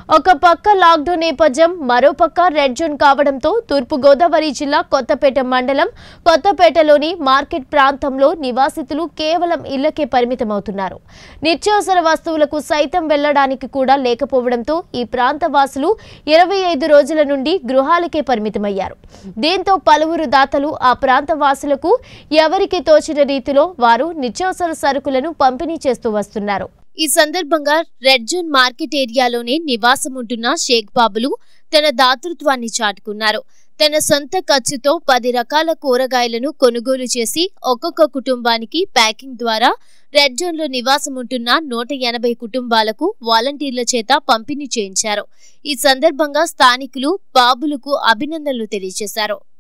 ఒక పక్క లాక్డౌన్ నేపథ్యం మరో పక్క రెడ్ జోన్ కావడంతో తూర్పుగోదావరి జిల్లా కొత్తపేట మండలం కొత్తపేటలోని మార్కెట్ ప్రాంతంలో నివాసితులు కేవలం ఇళ్లకే పరిమితమవుతున్నారు నిత్యావసర వస్తువులకు సైతం వెళ్లడానికి కూడా లేకపోవడంతో ఈ ప్రాంత వాసులు ఇరవై ఐదు రోజుల నుండి గృహాలకే పరిమితమయ్యారు దీంతో పలువురు దాతలు ఆ ప్రాంత వాసులకు ఎవరికి తోచిన రీతిలో వారు నిత్యావసర సరుకులను పంపిణీ చేస్తూ వస్తున్నారు ఈ సందర్భంగా రెడ్ జోన్ మార్కెట్ ఏరియాలోనే నివాసం ఉంటున్న షేక్ బాబులు తన దాతృత్వాన్ని చాటుకున్నారు తన సొంత ఖర్చుతో పది రకాల కూరగాయలను కొనుగోలు చేసి ఒక్కొక్క కుటుంబానికి ప్యాకింగ్ ద్వారా రెడ్ జోన్లో నివాసం ఉంటున్న నూట ఎనభై కుటుంబాలకు వాలంటీర్ల చేత పంపిణీ చేయించారు ఈ సందర్భంగా స్థానికులు బాబులకు అభినందనలు తెలియజేశారు